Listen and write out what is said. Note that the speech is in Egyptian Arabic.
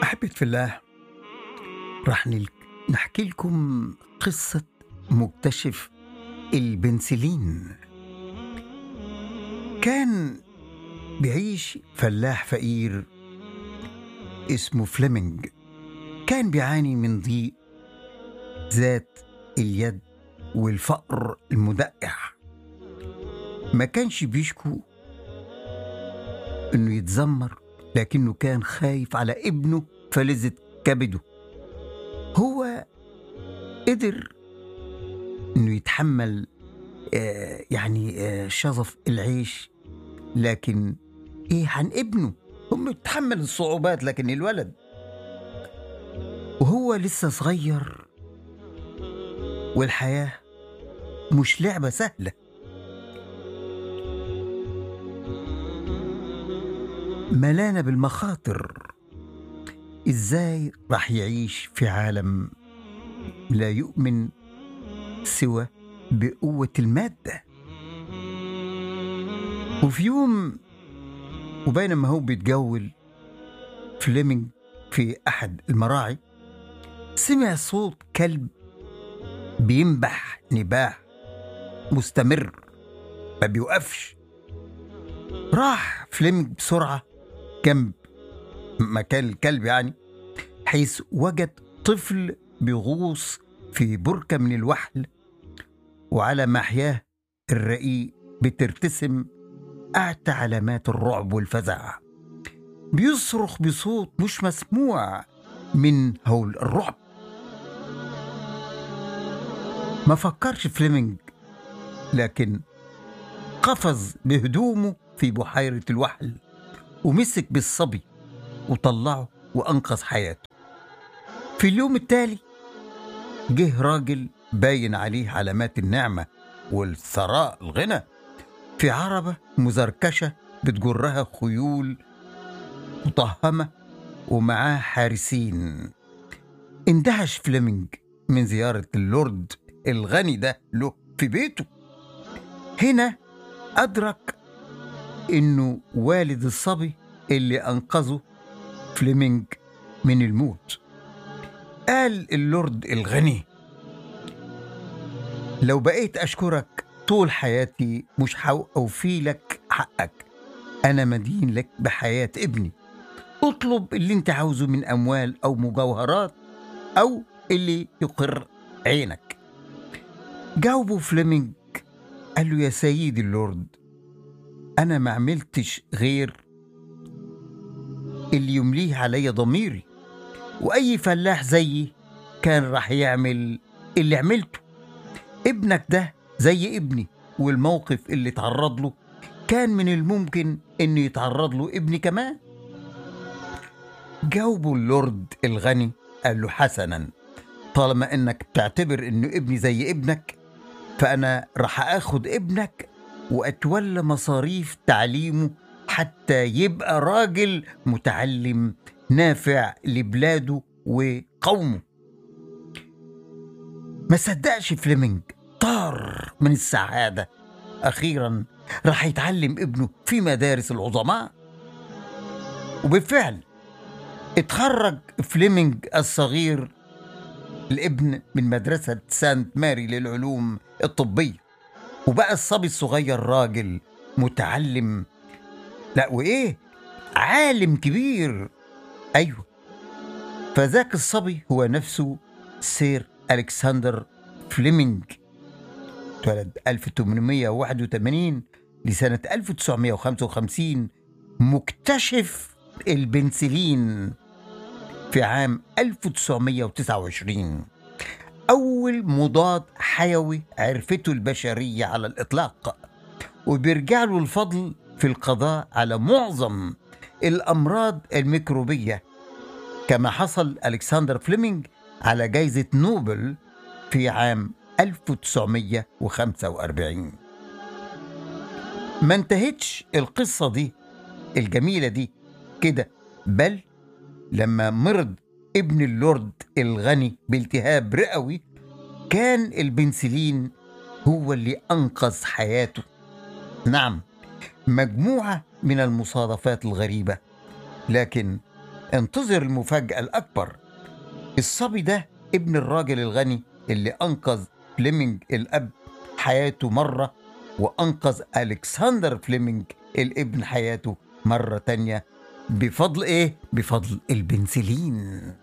أحبة في الله راح نل- نحكي لكم قصة مكتشف البنسلين كان بيعيش فلاح فقير اسمه فليمنج كان بيعاني من ضيق ذات اليد والفقر المدقع ما كانش بيشكو انه يتذمر لكنه كان خايف على ابنه فلذة كبده هو قدر انه يتحمل آه يعني آه شظف العيش لكن ايه عن ابنه هم يتحمل الصعوبات لكن الولد وهو لسه صغير والحياة مش لعبة سهلة ملانة بالمخاطر ازاي راح يعيش في عالم لا يؤمن سوى بقوة المادة وفي يوم وبينما هو بيتجول فليمنج في أحد المراعي سمع صوت كلب بينبح نباح مستمر ما بيوقفش راح فليمنج بسرعة جنب مكان الكلب يعني حيث وجد طفل بيغوص في بركة من الوحل وعلى محياه الرقيق بترتسم أعتى علامات الرعب والفزع بيصرخ بصوت مش مسموع من هول الرعب ما فكرش فليمنج لكن قفز بهدومه في بحيرة الوحل ومسك بالصبي وطلعه وأنقذ حياته في اليوم التالي جه راجل باين عليه علامات النعمة والثراء الغنى في عربة مزركشة بتجرها خيول مطهمة ومعاه حارسين اندهش فليمنج من زيارة اللورد الغني ده له في بيته هنا أدرك إنه والد الصبي اللي أنقذه فليمنج من الموت قال اللورد الغني لو بقيت أشكرك طول حياتي مش هأوفي لك حقك أنا مدين لك بحياة ابني اطلب اللي انت عاوزه من أموال أو مجوهرات أو اللي يقر عينك جاوبه فليمنج قال له يا سيدي اللورد أنا ما عملتش غير اللي يمليه علي ضميري وأي فلاح زيي كان راح يعمل اللي عملته ابنك ده زي ابني والموقف اللي اتعرض له كان من الممكن انه يتعرض له ابني كمان جاوبه اللورد الغني قال له حسنا طالما انك بتعتبر انه ابني زي ابنك فانا راح اخد ابنك واتولى مصاريف تعليمه حتى يبقى راجل متعلم نافع لبلاده وقومه ما صدقش فليمنج طار من السعادة أخيرا راح يتعلم ابنه في مدارس العظماء وبالفعل اتخرج فليمنج الصغير الابن من مدرسة سانت ماري للعلوم الطبية وبقى الصبي الصغير راجل متعلم لا وإيه عالم كبير أيوه فذاك الصبي هو نفسه سير ألكسندر فليمنج اتولد 1881 لسنة 1955 مكتشف البنسلين في عام 1929 أول مضاد حيوي عرفته البشرية على الإطلاق وبيرجع له الفضل في القضاء على معظم الأمراض الميكروبية كما حصل ألكسندر فليمنج على جائزة نوبل في عام 1945 ما انتهتش القصة دي الجميلة دي كده بل لما مرض ابن اللورد الغني بالتهاب رئوي كان البنسلين هو اللي أنقذ حياته نعم مجموعة من المصادفات الغريبة لكن انتظر المفاجأة الأكبر الصبي ده ابن الراجل الغني اللي أنقذ فليمنج الأب حياته مرة وأنقذ ألكسندر فليمنج الابن حياته مرة تانية بفضل إيه؟ بفضل البنسلين